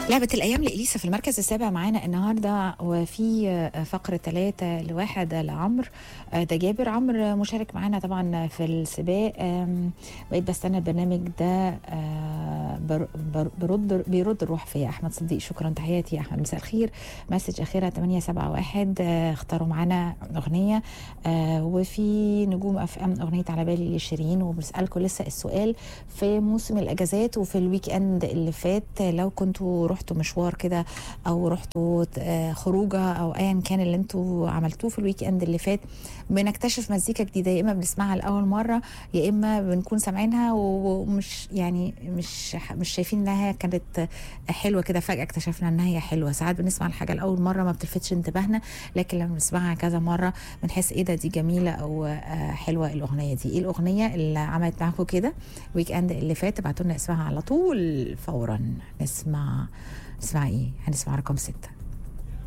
لعبة الأيام لإليسا في المركز السابع معانا النهاردة وفي فقرة ثلاثة لواحد لعمرو ده جابر عمرو مشارك معانا طبعا في السباق أم، بقيت بستنى البرنامج ده أه، بر- بر- برد بيرد الروح فيا أحمد صديق شكرا تحياتي يا أحمد مساء الخير مسج أخيرة 871 أه، اختاروا معانا أغنية أه، وفي نجوم أف أم أغنية على بالي لشيرين وبنسألكم لسه السؤال في موسم الأجازات وفي الويك أند اللي فات لو كنتوا رحتوا مشوار كده او رحتوا آه، خروجه او ايا كان اللي انتوا عملتوه في الويك اند اللي فات بنكتشف مزيكا جديده يا اما بنسمعها لاول مره يا اما بنكون سامعينها ومش يعني مش مش شايفين انها كانت حلوه كده فجاه اكتشفنا ان هي حلوه ساعات بنسمع الحاجه لاول مره ما بتلفتش انتباهنا لكن لما بنسمعها كذا مره بنحس ايه ده دي جميله او آه، حلوه الاغنيه دي ايه الاغنيه اللي عملت معاكم كده ويك اند اللي فات ابعتوا لنا اسمها على طول فورا نسمع نسمع ايه هنسمع رقم ستة